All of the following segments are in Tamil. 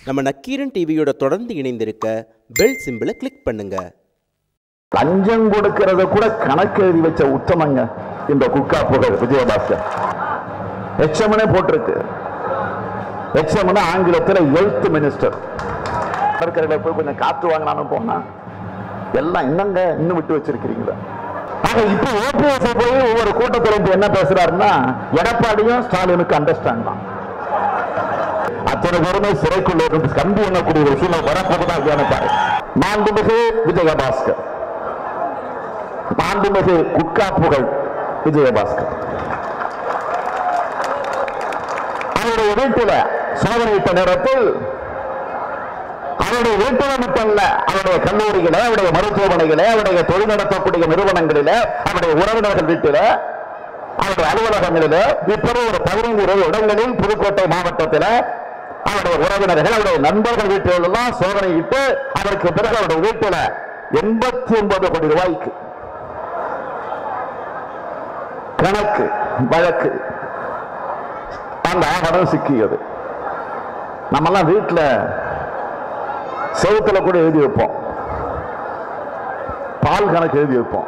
நம்ம நக்கீரன் டிவியோட தொடர்ந்து இணைந்திருக்க பெல் சிம்பிளை கிளிக் பண்ணுங்க லஞ்சம் கொடுக்கறத கூட கணக்கு எழுதி வச்ச உத்தமங்க இந்த குக்கா புகழ் விஜயபாஸ்கர் எச்எம்னே போட்டிருக்கு எச்எம்னு ஆங்கிலத்தில் ஹெல்த் மினிஸ்டர் இருக்கிற போய் கொஞ்சம் காத்து வாங்கினான்னு போனா எல்லாம் இன்னங்க இன்னும் விட்டு வச்சிருக்கிறீங்களா ஆக இப்ப ஓபிஎஸ் போய் ஒவ்வொரு கூட்டத்தில் இப்ப என்ன பேசுறாருன்னா எடப்பாடியும் ஸ்டாலினுக்கு அண்டர்ஸ்டாண்ட் தான் அத்தனை பேருமே சிறைக்குள்ள இருந்து கம்பி எண்ணக்கூடிய ஒரு சூழ்நிலை வரப்போகுதா இல்லையான்னு பாரு மாண்புமிகு விஜயபாஸ்கர் மாண்புமிகு குட்கா புகழ் விஜயபாஸ்கர் அவருடைய வீட்டில் சோதனையிட்ட நேரத்தில் அவருடைய வீட்டில் மட்டுமல்ல அவருடைய கல்லூரிகள அவருடைய மருத்துவமனைகள அவருடைய தொழில் நடத்தக்கூடிய நிறுவனங்களில அவருடைய உறவினர்கள் வீட்டில் அவருடைய அலுவலகங்களில் இப்போது ஒரு பதினைந்து இருபது இடங்களில் புதுக்கோட்டை மாவட்டத்தில் அவருடைய உறவினர்கள் அவருடைய நண்பர்கள் வீட்டில் எல்லாம் சோதனையிட்டு அதற்கு பிறகு அவருடைய வீட்டில் எண்பத்தி ஒன்பது கோடி ரூபாய்க்கு கணக்கு வழக்கு அந்த ஆவணம் சிக்கியது நம்மெல்லாம் வீட்டில் செவுத்துல கூட எழுதி வைப்போம் பால் கணக்கு எழுதி வைப்போம்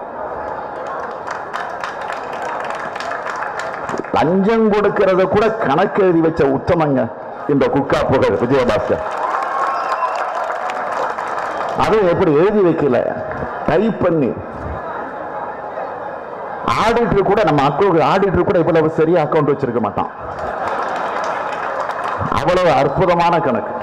லஞ்சம் கொடுக்கறத கூட கணக்கு எழுதி வச்ச உத்தமங்க இந்த குக்கா புகழ் விஜயபாஸ்கர் அதுவும் எப்படி எழுதி வைக்கல டைப் பண்ணி ஆடிட்டர் கூட நம்ம அக்கௌண்ட் ஆடிட்டர் கூட இவ்வளவு சரியா அக்கௌண்ட் வச்சிருக்க மாட்டான் அவ்வளவு அற்புதமான கணக்கு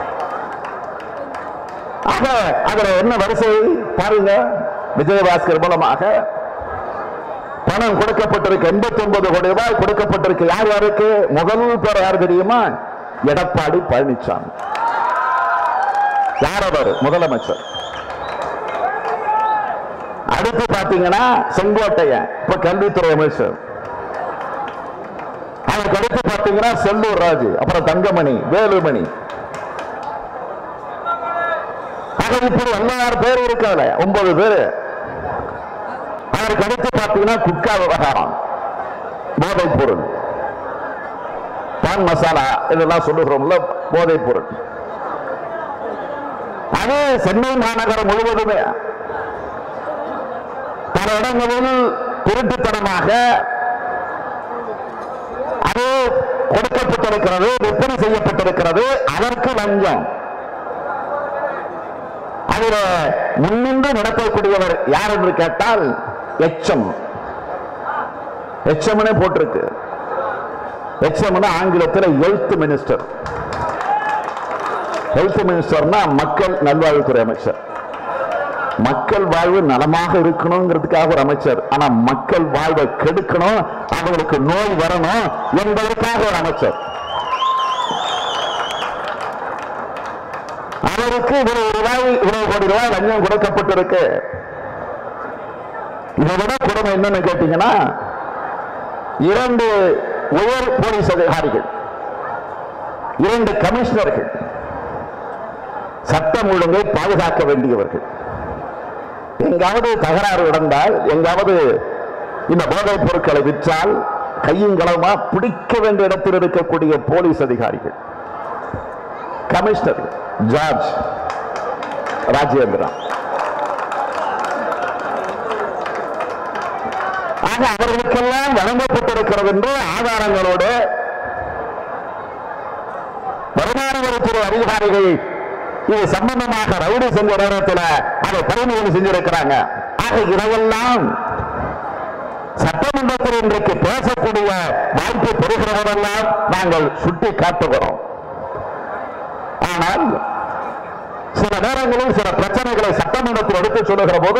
ஆக அதுல என்ன வரிசை பாருங்க விஜயபாஸ்கர் மூலமாக பணம் கொடுக்கப்பட்டிருக்கு எண்பத்தி ஒன்பது கோடி ரூபாய் கொடுக்கப்பட்டிருக்கு யார் யாருக்கு முதல் பேர் யார் தெரியுமா எடப்பாடி பழனிசாமி யார் அவர் முதலமைச்சர் அடுத்து பாத்தீங்கன்னா செங்கோட்டையன் இப்ப கல்வித்துறை அமைச்சர் அவருக்கு அடுத்து பாத்தீங்கன்னா செல்லூர் ராஜு அப்புறம் தங்கமணி வேலுமணி ஆக இப்படி எல்லாரும் பேர் இருக்காதுல ஒன்பது பேரு அதற்கு அடுத்து பார்த்தீங்கன்னா குட்கா விவகாரம் போதைப் பொருள் பான் மசாலா இதெல்லாம் சொல்லுகிறோம்ல போதைப் பொருள் அது சென்னை மாநகரம் முழுவதுமே பல இடங்களில் திருட்டுத்தனமாக அது கொடுக்கப்பட்டிருக்கிறது விற்பனை செய்யப்பட்டிருக்கிறது அதற்கு லஞ்சம் அதுல முன்னின்று நடத்தக்கூடியவர் யார் என்று கேட்டால் எச்சம் எச்சம்னே போட்டிருக்கு எச்சம்னு ஆங்கிலத்தில் ஹெல்த் மினிஸ்டர் ஹெல்த் மினிஸ்டர்னா மக்கள் நல்வாழ்வுத்துறை அமைச்சர் மக்கள் வாழ்வு நலமாக இருக்கணுங்கிறதுக்காக ஒரு அமைச்சர் ஆனா மக்கள் வாழ்வை கெடுக்கணும் அவங்களுக்கு நோய் வரணும் என்பதற்காக ஒரு அமைச்சர் அவருக்கு இவ்வளவு ரூபாய் இவ்வளவு கோடி ரூபாய் லஞ்சம் கொடுக்கப்பட்டிருக்கு இதை விட கொடுமை என்னன்னு கேட்டீங்கன்னா இரண்டு உயர் போலீஸ் அதிகாரிகள் இரண்டு கமிஷனர்கள் சட்டம் ஒழுங்கை பாதுகாக்க வேண்டியவர்கள் எங்காவது தகராறு நடந்தால் எங்காவது இந்த போதைப் பொருட்களை விற்றால் கையும் களமா பிடிக்க வேண்டிய இடத்தில் இருக்கக்கூடிய போலீஸ் அதிகாரிகள் கமிஷனர் ஜார்ஜ் ராஜேந்திரா ஆக அவர்களுக்கெல்லாம் வழங்கப்பட்டிருக்கிறது என்று ஆதாரங்களோடு வருமான வரித்துறை அதிகாரிகள் இது சம்பந்தமாக ரவுடி செஞ்ச நேரத்தில் அதை பரிமுகம் செஞ்சிருக்கிறாங்க ஆக இரவெல்லாம் சட்டமன்றத்தில் இன்றைக்கு பேசக்கூடிய வாய்ப்பு பெறுகிறவரெல்லாம் நாங்கள் சுட்டி காட்டுகிறோம் ஆனால் சில நேரங்களில் சில பிரச்சனைகளை சட்டமன்றத்தில் எடுத்து சொல்லுகிற போது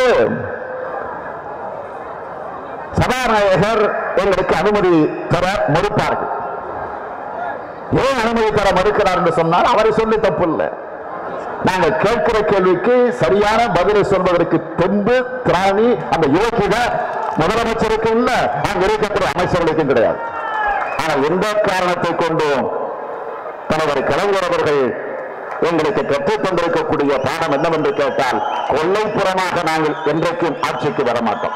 சபாநாயகர் எங்களுக்கு அனுமதி தர மறுப்பார்கள் ஏன் அனுமதி தர மறுக்கிறார் என்று சொன்னால் அவரை சொல்லி தப்பு இல்லை நாங்கள் கேட்கிற கேள்விக்கு சரியான பதிலை சொல்வதற்கு தெம்பு திராணி அந்த யோகித முதலமைச்சருக்கு இல்ல அங்க இருக்கக்கூடிய அமைச்சர்களுக்கும் கிடையாது ஆனால் எந்த காரணத்தை கொண்டும் தலைவர் கலைஞர் அவர்கள் எங்களுக்கு கற்றுத் தந்திருக்கக்கூடிய பாடம் என்னவென்று கேட்டால் கொள்ளைப்புறமாக நாங்கள் என்றைக்கும் ஆட்சிக்கு வர மாட்டோம்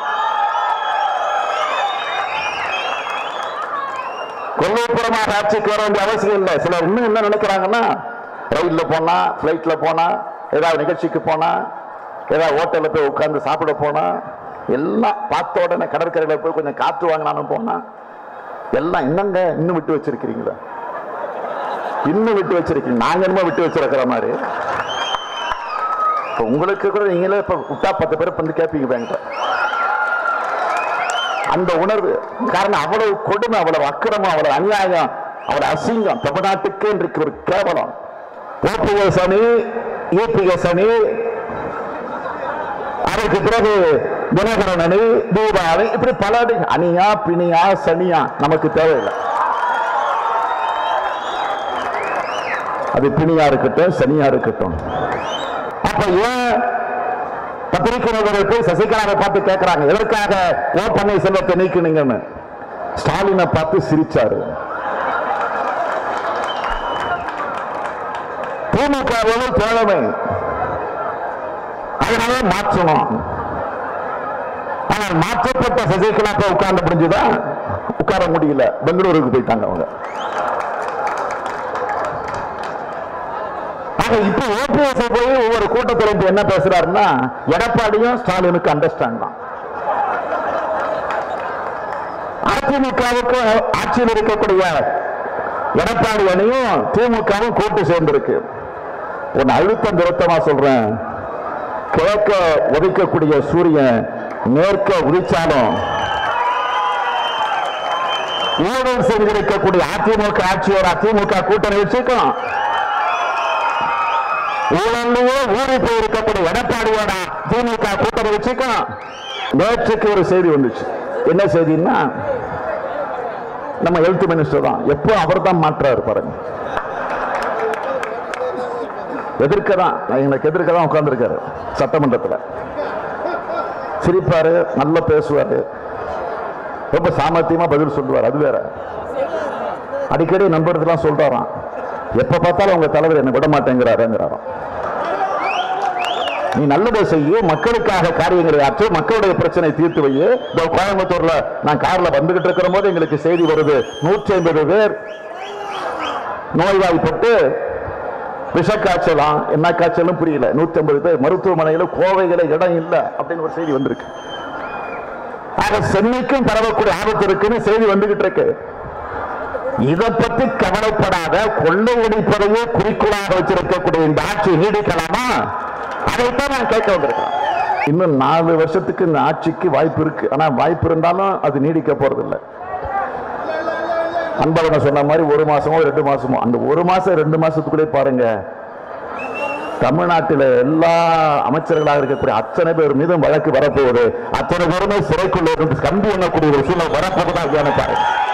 கொள்ளைப்புறமாக ஆட்சிக்கு வர வேண்டிய அவசியம் இல்லை சிலர் இன்னும் என்ன நினைக்கிறாங்கன்னா ரயில்ல போனா பிளைட்ல போனா ஏதாவது நிகழ்ச்சிக்கு போனா ஏதாவது ஹோட்டல்ல போய் உட்கார்ந்து சாப்பிட போனா எல்லாம் பார்த்த உடனே கடற்கரையில போய் கொஞ்சம் காற்று வாங்கினாலும் போனா எல்லாம் என்னங்க இன்னும் விட்டு வச்சிருக்கிறீங்களா இன்னும் விட்டு வச்சிருக்கீங்க நாங்க என்னமோ விட்டு வச்சிருக்கிற மாதிரி இப்ப உங்களுக்கு கூட நீங்களே இப்ப விட்டா பத்து பேர் வந்து கேட்பீங்க பேங்கிட்ட அந்த உணர்வு காரணம் அவ்வளவு கொடுமை அவ்வளவு அக்கிரமம் அவ்வளவு அநியாயம் அவ்வளவு அசிங்கம் தமிழ்நாட்டுக்கே இன்றைக்கு ஒரு கேவலம் ஓபிஎஸ் அணி யூபிஎஸ் அணி அதற்கு பிறகு தினகரன் அணி தீபாவளி இப்படி பல அணி அணியா பிணியா சனியா நமக்கு தேவையில்லை அது பிணியா இருக்கட்டும் சனியா இருக்கட்டும் அப்ப ஏன் பத்திரிகை நிருபர்கள் சசிகலாவை பார்த்து கேட்கிறாங்க எதற்காக ஓ பன்னீர்செல்வத்தை நீக்கினீங்கன்னு ஸ்டாலினை பார்த்து சிரிச்சாரு திமுகவோட தோழமை அதனால மாற்றணும் ஆனால் மாற்றப்பட்ட சசிகலா போய் உட்கார்ந்து முடிஞ்சுதா உட்கார முடியல பெங்களூருக்கு போயிட்டாங்க அவங்க ஆக இப்ப ஓபிஎஸ் போய் ஒவ்வொரு கூட்டத்தில் இப்ப என்ன பேசுறாருன்னா எடப்பாடியும் ஸ்டாலினுக்கு அண்டர்ஸ்டாண்ட் தான் அதிமுகவுக்கு ஆட்சியில் இருக்கக்கூடிய எடப்பாடி அணியும் திமுகவும் கூட்டு சேர்ந்திருக்கு உன் அழுத்தம் திருத்தமா சொல்றேன் கிழக்க உதைக்கக்கூடிய சூரியன் மேற்க உதிச்சாலும் ஊழல் செஞ்சிருக்கக்கூடிய அதிமுக ஆட்சியோட அதிமுக கூட்டணி வச்சிருக்கோம் ஊழல்லையே ஊறி போயிருக்கக்கூடிய எடப்பாடியோட திமுக கூட்டணி வச்சுக்கோம் நேற்றுக்கு ஒரு செய்தி வந்துச்சு என்ன செய்தின்னா நம்ம ஹெல்த் மினிஸ்டர் தான் எப்போ அவர் தான் மாற்றாரு பாருங்க எதிர்க்க தான் எனக்கு எதிர்க்க தான் உட்கார்ந்துருக்காரு சட்டமன்றத்தில் சிரிப்பாரு நல்லா பேசுவாரு ரொம்ப சாமர்த்தியமா பதில் சொல்லுவார் அது வேற அடிக்கடி நண்பர்கள்லாம் சொல்றாராம் எப்ப பார்த்தாலும் உங்க தலைவர் என்ன விட மாட்டேங்கிறாருங்கிறாராம் நீ நல்லதை செய்ய மக்களுக்காக காரியங்களை ஆற்று மக்களுடைய பிரச்சனை தீர்த்து வைய இதோ கோயம்புத்தூர்ல நான் கார்ல வந்துகிட்டு இருக்கிற போது எங்களுக்கு செய்தி வருது நூற்றி ஐம்பது பேர் நோய்வாய்ப்பட்டு விஷக்காய்ச்சலாம் என்ன காய்ச்சலும் புரியல நூத்தி ஐம்பது பேர் மருத்துவமனையில கோவையில இடம் இல்லை அப்படின்னு ஒரு செய்தி வந்திருக்கு ஆக சென்னைக்கும் பரவக்கூடிய ஆபத்து இருக்குன்னு செய்தி வந்துகிட்டு இருக்கு இதை பத்தி கவலைப்படாத கொள்ளை அடிப்பதையே குறிக்கோளாக வச்சிருக்கக்கூடிய இந்த ஆட்சி நீடிக்கலாமா அதைத்தான் நான் கேட்க வந்திருக்கேன் இன்னும் நாலு வருஷத்துக்கு இந்த ஆட்சிக்கு வாய்ப்பு இருக்கு ஆனா வாய்ப்பு இருந்தாலும் அது நீடிக்க போறது இல்லை அன்பழகன் சொன்ன மாதிரி ஒரு மாசமோ ரெண்டு மாசமோ அந்த ஒரு மாசம் ரெண்டு மாசத்துக்குள்ளே பாருங்க தமிழ்நாட்டில் எல்லா அமைச்சர்களாக இருக்கக்கூடிய அத்தனை பேர் மீதும் வழக்கு வரப்போகுது அத்தனை பேருமே சிறைக்குள்ள இருந்து கம்பி எண்ணக்கூடிய ஒரு சூழ்நிலை வரப்போகுதா இல்லையான்னு பாருங்க